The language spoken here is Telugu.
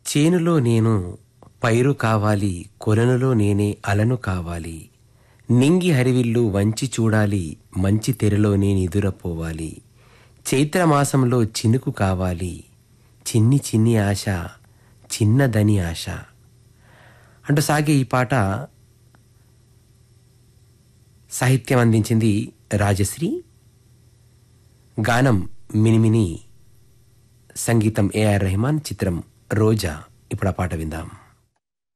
చేనులో నేను పైరు కావాలి కొలనులో నేనే అలను కావాలి నింగి హరివిల్లు వంచి చూడాలి మంచి తెరలోనే నిదురపోవాలి చైత్రమాసంలో చినుకు కావాలి చిన్ని చిన్ని ఆశ చిన్నదని ఆశ అంటూ సాగే ఈ పాట సాహిత్యం అందించింది రాజశ్రీ గానం మినిమిని సంగీతం ఏఆర్ రెహమాన్ చిత్రం రోజా ఇప్పుడు ఆ పాట విందాం